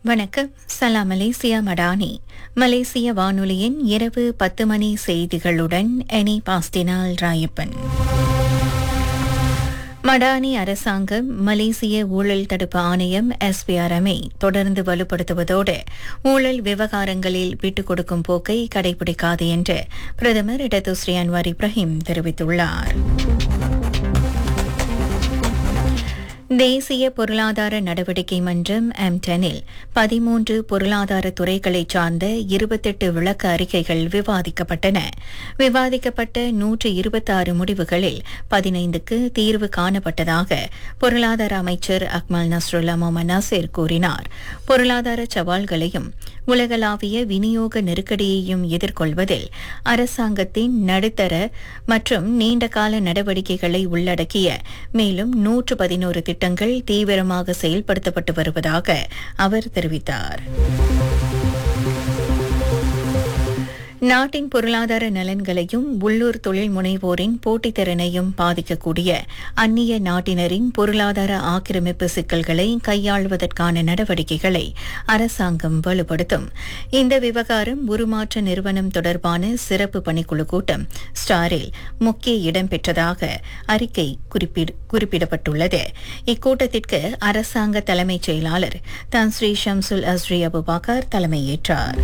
வணக்கம் சலாம் மலேசியா மடானி மலேசிய வானொலியின் இரவு பத்து மணி செய்திகளுடன் எனி பாஸ்டினால் ராயப்பன் மடானி அரசாங்கம் மலேசிய ஊழல் தடுப்பு ஆணையம் எஸ்பிஆர்எம்ஐ தொடர்ந்து வலுப்படுத்துவதோடு ஊழல் விவகாரங்களில் விட்டுக் கொடுக்கும் போக்கை கடைபிடிக்காது என்று பிரதமர் இடதுஸ்ரீ அன்வார் இப்ராஹிம் தெரிவித்துள்ளார் தேசிய பொருளாதார நடவடிக்கை மன்றம் எம் டெனில் பதிமூன்று பொருளாதார துறைகளைச் சார்ந்த இருபத்தெட்டு விளக்க அறிக்கைகள் விவாதிக்கப்பட்டன விவாதிக்கப்பட்ட நூற்று இருபத்தாறு முடிவுகளில் பதினைந்துக்கு தீர்வு காணப்பட்டதாக பொருளாதார அமைச்சர் அக்மல் நஸ்ருல்லா மொமன் நசீர் கூறினார் பொருளாதார சவால்களையும் உலகளாவிய விநியோக நெருக்கடியையும் எதிர்கொள்வதில் அரசாங்கத்தின் நடுத்தர மற்றும் நீண்டகால நடவடிக்கைகளை உள்ளடக்கிய மேலும் நூற்று பதினோரு திட்டங்கள் தீவிரமாக செயல்படுத்தப்பட்டு வருவதாக அவர் தெரிவித்தார் நாட்டின் பொருளாதார நலன்களையும் உள்ளூர் தொழில் முனைவோரின் போட்டித்திறனையும் பாதிக்கக்கூடிய அந்நிய நாட்டினரின் பொருளாதார ஆக்கிரமிப்பு சிக்கல்களை கையாள்வதற்கான நடவடிக்கைகளை அரசாங்கம் வலுப்படுத்தும் இந்த விவகாரம் உருமாற்ற நிறுவனம் தொடர்பான சிறப்பு பணிக்குழு கூட்டம் ஸ்டாரில் முக்கிய இடம் பெற்றதாக அறிக்கை குறிப்பிடப்பட்டுள்ளது இக்கூட்டத்திற்கு அரசாங்க தலைமைச் செயலாளர் தான் ஸ்ரீ ஷம்சுல் அஸ்ரி அபுபாக்கர் தலைமையேற்றார்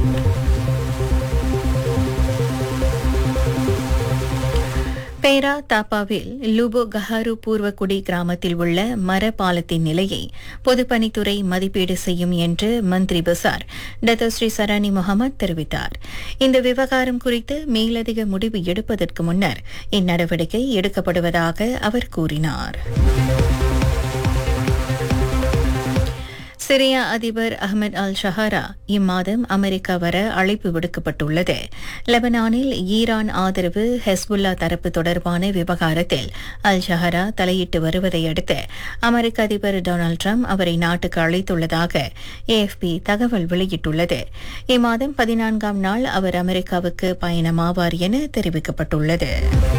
பேரா தாப்பாவில் லுபோ கஹாரு பூர்வக்குடி கிராமத்தில் உள்ள மர பாலத்தின் நிலையை பொதுப்பணித்துறை மதிப்பீடு செய்யும் என்று மந்திரி பசார் டத்தோஸ்ரீ சரானி முகமது தெரிவித்தார் இந்த விவகாரம் குறித்து மேலதிக முடிவு எடுப்பதற்கு முன்னர் இந்நடவடிக்கை எடுக்கப்படுவதாக அவர் கூறினார் சிரியா அதிபர் அஹமத் அல் ஷஹரா இம்மாதம் அமெரிக்கா வர அழைப்பு விடுக்கப்பட்டுள்ளது லெபனானில் ஈரான் ஆதரவு ஹெஸ்புல்லா தரப்பு தொடர்பான விவகாரத்தில் அல் ஷஹரா தலையிட்டு வருவதை அடுத்து அமெரிக்க அதிபர் டொனால்டு ட்ரம்ப் அவரை நாட்டுக்கு அழைத்துள்ளதாக ஏஎஃப்பி தகவல் வெளியிட்டுள்ளது இம்மாதம் பதினான்காம் நாள் அவர் அமெரிக்காவுக்கு பயணமாவார் என தெரிவிக்கப்பட்டுள்ளது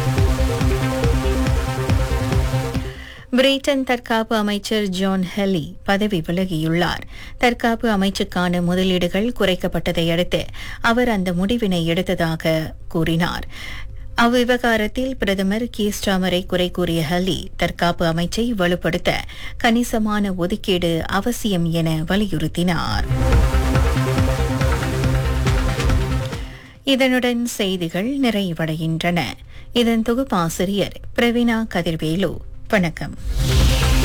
பிரிட்டன் தற்காப்பு அமைச்சர் ஜான் ஹெலி பதவி விலகியுள்ளார் தற்காப்பு அமைச்சுக்கான முதலீடுகள் குறைக்கப்பட்டதை அடுத்து அவர் அந்த முடிவினை எடுத்ததாக கூறினார் அவ்விவகாரத்தில் பிரதமர் கீஸ்டாமரை குறை கூறிய ஹலி தற்காப்பு அமைச்சை வலுப்படுத்த கணிசமான ஒதுக்கீடு அவசியம் என வலியுறுத்தினார் இதனுடன் செய்திகள் நிறைவடைகின்றன இதன் தொகுப்பாசிரியர் பிரவீனா கதிர்வேலு வணக்கம்